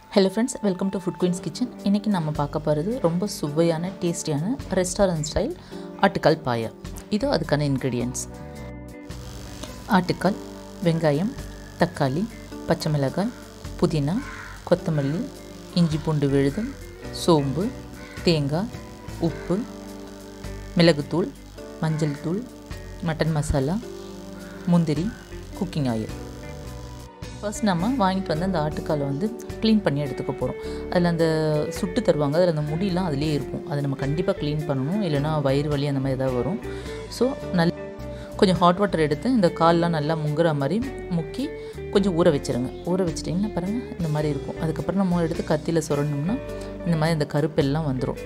hello friends welcome to food queens kitchen இன்றைக்கி நம்ம பார்க்க போகிறது ரொம்ப சுவையான டேஸ்டியான ரெஸ்டாரண்ட் ஸ்டைல் ஆட்டுக்கால் பாயா இது அதுக்கான இன்க்ரீடியன்ட்ஸ் ஆட்டுக்கால் வெங்காயம் தக்காளி பச்சை மிளகாய் புதினா கொத்தமல்லி இஞ்சி பூண்டு விழுதும் சோம்பு தேங்காய் உப்பு மிளகுத்தூள் மஞ்சள் தூள் மட்டன் மசாலா முந்திரி குக்கிங் ஆயில் ஃபர்ஸ்ட் நம்ம வாங்கிட்டு வந்து அந்த ஆட்டுக்காலை வந்து க்ளீன் பண்ணி எடுத்துக்க போகிறோம் அதில் அந்த சுட்டு தருவாங்க அதில் அந்த முடியெலாம் அதிலே இருக்கும் அதை நம்ம கண்டிப்பாக க்ளீன் பண்ணணும் இல்லைனா வயிறு வலி அந்த மாதிரி ஏதாவது வரும் ஸோ நல் கொஞ்சம் ஹாட் வாட்டர் எடுத்து இந்த கால்லாம் நல்லா முங்குற மாதிரி முக்கி கொஞ்சம் ஊற வச்சுருங்க ஊற வச்சிட்டிங்கன்னா பாருங்கள் இந்த மாதிரி இருக்கும் அதுக்கப்புறம் நம்ம எடுத்து கத்தியில் சுரண்டோம்னா இந்த மாதிரி இந்த கருப்பெல்லாம் வந்துடும்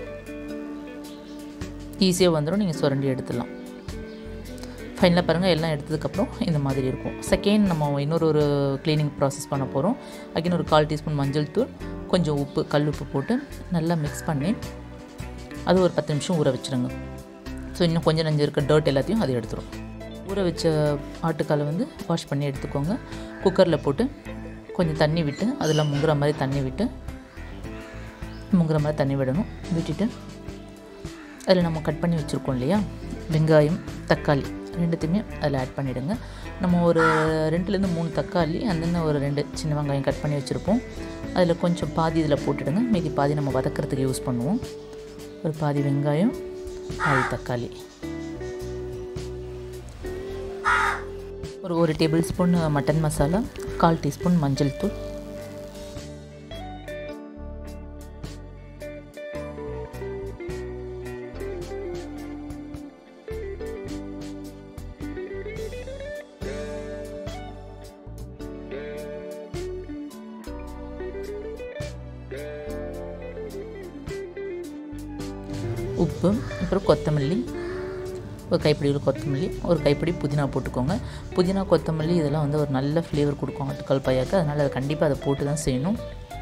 ஈஸியாக வந்துடும் நீங்கள் சுரண்டி எடுத்துடலாம் ஃபைனலாக பாருங்கள் எல்லாம் எடுத்ததுக்கப்புறம் இந்த மாதிரி இருக்கும் செகண்ட் நம்ம இன்னொரு ஒரு க்ளீனிங் ப்ராசஸ் பண்ண போகிறோம் அகைன் ஒரு கால் டீஸ்பூன் மஞ்சள் தூள் கொஞ்சம் உப்பு கல் உப்பு போட்டு நல்லா மிக்ஸ் பண்ணி அது ஒரு பத்து நிமிஷம் ஊற வச்சுருங்க ஸோ இன்னும் கொஞ்சம் நஞ்சு இருக்க டர்ட் எல்லாத்தையும் அது எடுத்துரும் ஊற வச்ச ஆட்டுக்காலை வந்து வாஷ் பண்ணி எடுத்துக்கோங்க குக்கரில் போட்டு கொஞ்சம் தண்ணி விட்டு அதில் முங்குற மாதிரி தண்ணி விட்டு முங்குற மாதிரி தண்ணி விடணும் விட்டுட்டு அதில் நம்ம கட் பண்ணி வச்சுருக்கோம் இல்லையா வெங்காயம் தக்காளி ரெண்டுத்தையுமே அதில் ஆட் பண்ணிவிடுங்க நம்ம ஒரு ரெண்டுலேருந்து மூணு தக்காளி அந்த ஒரு ரெண்டு சின்ன வெங்காயம் கட் பண்ணி வச்சுருப்போம் அதில் கொஞ்சம் பாதி இதில் போட்டுடுங்க மீதி பாதி நம்ம வதக்கிறதுக்கு யூஸ் பண்ணுவோம் ஒரு பாதி வெங்காயம் பாதி தக்காளி ஒரு ஒரு டேபிள் ஸ்பூன் மட்டன் மசாலா கால் டீஸ்பூன் மஞ்சள் தூள் உப்பு அப்புறம் கொத்தமல்லி ஒரு கைப்பிடி கொத்தமல்லி ஒரு கைப்பிடி புதினா போட்டுக்கோங்க புதினா கொத்தமல்லி இதெல்லாம் வந்து ஒரு நல்ல ஃப்ளேவர் கொடுக்கும் ஆட்டுக்கால் பையாக்கு அதனால் அதை கண்டிப்பாக அதை போட்டு தான் செய்யணும்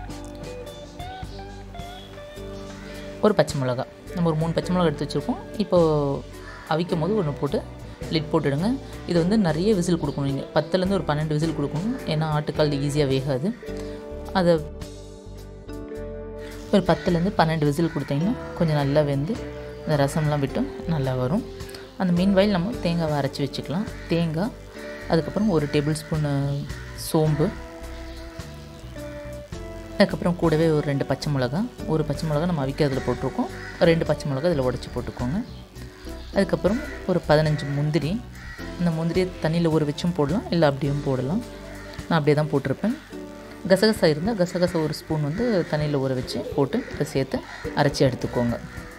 ஒரு பச்சை மிளகா நம்ம ஒரு மூணு பச்சை மிளகா எடுத்து வச்சுருக்கோம் இப்போது அவிக்கும் போது ஒன்று போட்டு லிட் போட்டுடுங்க இது வந்து நிறைய விசில் கொடுக்கணும் நீங்கள் பத்துலேருந்து ஒரு பன்னெண்டு விசில் கொடுக்கணும் ஏன்னா ஆட்டுக்கால் ஈஸியாக வேகாது அதை ஒரு பத்துலேருந்து பன்னெண்டு விசில் கொடுத்தீங்கன்னா கொஞ்சம் நல்லா வெந்து அந்த ரசம்லாம் விட்டு நல்லா வரும் அந்த மீன் வயல் நம்ம தேங்காவை அரைச்சி வச்சுக்கலாம் தேங்காய் அதுக்கப்புறம் ஒரு டேபிள் ஸ்பூனு சோம்பு அதுக்கப்புறம் கூடவே ஒரு ரெண்டு பச்சை மிளகா ஒரு பச்சை மிளகா நம்ம அவிக்கிறதுல போட்டிருக்கோம் ரெண்டு பச்சை மிளகா இதில் உடச்சி போட்டுக்கோங்க அதுக்கப்புறம் ஒரு பதினஞ்சு முந்திரி இந்த முந்திரியை தண்ணியில் ஊற வச்சும் போடலாம் இல்லை அப்படியும் போடலாம் நான் அப்படியே தான் போட்டிருப்பேன் கசகசா இருந்தால் கசகசா ஒரு ஸ்பூன் வந்து தண்ணியில் ஊற வச்சு போட்டு அதை சேர்த்து அரைச்சி எடுத்துக்கோங்க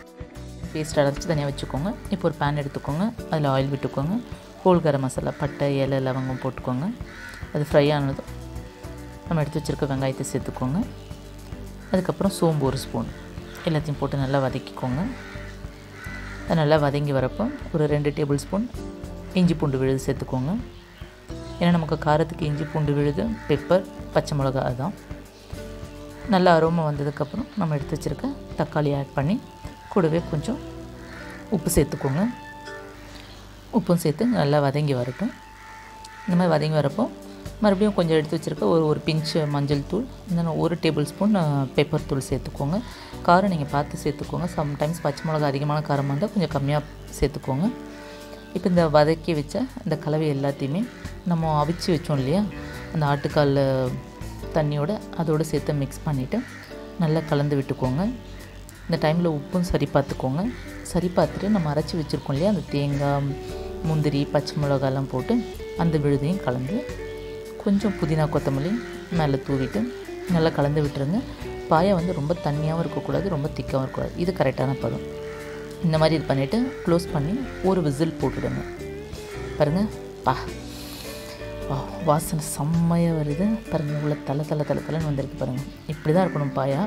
பேஸ்ட் அரைச்சி தனியாக வச்சுக்கோங்க இப்போ ஒரு பேன் எடுத்துக்கோங்க அதில் ஆயில் விட்டுக்கோங்க ஹோல் கரம் மசாலா பட்டை இலை லவங்கம் போட்டுக்கோங்க அது ஃப்ரை ஆனதும் நம்ம எடுத்து வச்சுருக்க வெங்காயத்தை சேர்த்துக்கோங்க அதுக்கப்புறம் சோம்பு ஒரு ஸ்பூன் எல்லாத்தையும் போட்டு நல்லா வதக்கிக்கோங்க அது நல்லா வதங்கி வரப்போ ஒரு ரெண்டு டேபிள் ஸ்பூன் இஞ்சி பூண்டு விழுது சேர்த்துக்கோங்க ஏன்னா நமக்கு காரத்துக்கு இஞ்சி பூண்டு விழுது பெப்பர் பச்சை மிளகா அதுதான் நல்லா அரோமா வந்ததுக்கப்புறம் நம்ம எடுத்து வச்சுருக்க தக்காளி ஆட் பண்ணி கூடவே கொஞ்சம் உப்பு சேர்த்துக்கோங்க உப்பும் சேர்த்து நல்லா வதங்கி வரட்டும் இந்த மாதிரி வதங்கி வரப்போ மறுபடியும் கொஞ்சம் எடுத்து வச்சுருக்க ஒரு ஒரு பிஞ்சு மஞ்சள் தூள் இந்த ஒரு டேபிள் ஸ்பூன் பெப்பர் தூள் சேர்த்துக்கோங்க காரம் நீங்கள் பார்த்து சேர்த்துக்கோங்க சம்டைம்ஸ் பச்சை மிளகா அதிகமான காரமாக இருந்தால் கொஞ்சம் கம்மியாக சேர்த்துக்கோங்க இப்போ இந்த வதக்கி வச்ச இந்த கலவை எல்லாத்தையுமே நம்ம அவிச்சு வச்சோம் இல்லையா அந்த ஆட்டுக்கால் தண்ணியோட அதோடு சேர்த்து மிக்ஸ் பண்ணிவிட்டு நல்லா கலந்து விட்டுக்கோங்க இந்த டைமில் உப்பும் சரி பார்த்துக்கோங்க சரி பார்த்துட்டு நம்ம அரைச்சி வச்சுருக்கோம் இல்லையா அந்த தேங்காய் முந்திரி பச்சை மிளகாலாம் போட்டு அந்த விழுதையும் கலந்து கொஞ்சம் புதினா கொத்தமல்லி மேலே தூவிட்டு நல்லா கலந்து விட்டுருங்க பாயை வந்து ரொம்ப தண்ணியாகவும் இருக்கக்கூடாது ரொம்ப திக்காகவும் இருக்கக்கூடாது இது கரெக்டான பதம் இந்த மாதிரி இது பண்ணிவிட்டு க்ளோஸ் பண்ணி ஒரு விசில் போட்டுடுங்க பாருங்கள் பா வா வாசனை செம்மையாக வருது பாருங்கள் உள்ள தலை தலை தலை தலைன்னு வந்திருக்கு பாருங்கள் இப்படி தான் இருக்கணும் பாயா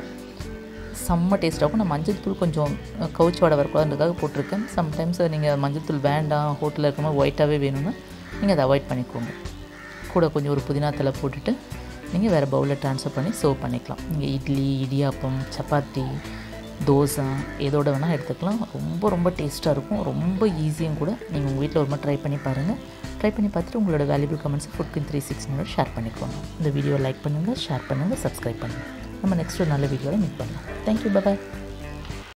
செம்ம டேஸ்ட்டாக இருக்கும் நான் மஞ்சள் தூள் கொஞ்சம் கவுச்சி வடை வரக்கூடாதுன்றதுக்காக போட்டிருக்கேன் சம்டைம்ஸ் நீங்கள் மஞ்சள் தூள் வேண்டாம் ஹோட்டலில் இருக்கும்போது ஒயிட்டாகவே வேணும்னா நீங்கள் அதை அவாய்ட் பண்ணிக்கோங்க கூட கொஞ்சம் ஒரு புதினா தலை போட்டுட்டு நீங்கள் வேறு பவுலில் ட்ரான்ஸ்ஃபர் பண்ணி சர்வ் பண்ணிக்கலாம் நீங்கள் இட்லி இடியாப்பம் சப்பாத்தி தோசை எதோட வேணால் எடுத்துக்கலாம் ரொம்ப ரொம்ப டேஸ்ட்டாக இருக்கும் ரொம்ப ஈஸியும் கூட நீங்கள் உங்கள் வீட்டில் ஒரு மாதிரி ட்ரை பண்ணி பாருங்கள் ட்ரை பண்ணி பார்த்துட்டு உங்களோட வேல்யூபிள் கமெண்ட்ஸை ஃபுட்கின் த்ரீ சிக்ஸ் ஷேர் பண்ணிக்கோங்க இந்த வீடியோ லைக் பண்ணுங்கள் ஷேர் பண்ணுங்கள் சப்ஸ்கிரைப் பண்ணுங்கள் நம்ம நெக்ஸ்ட் ஒரு நல்ல வீடியோவில் மீட் பண்ணலாம் தேங்க்யூ பாய்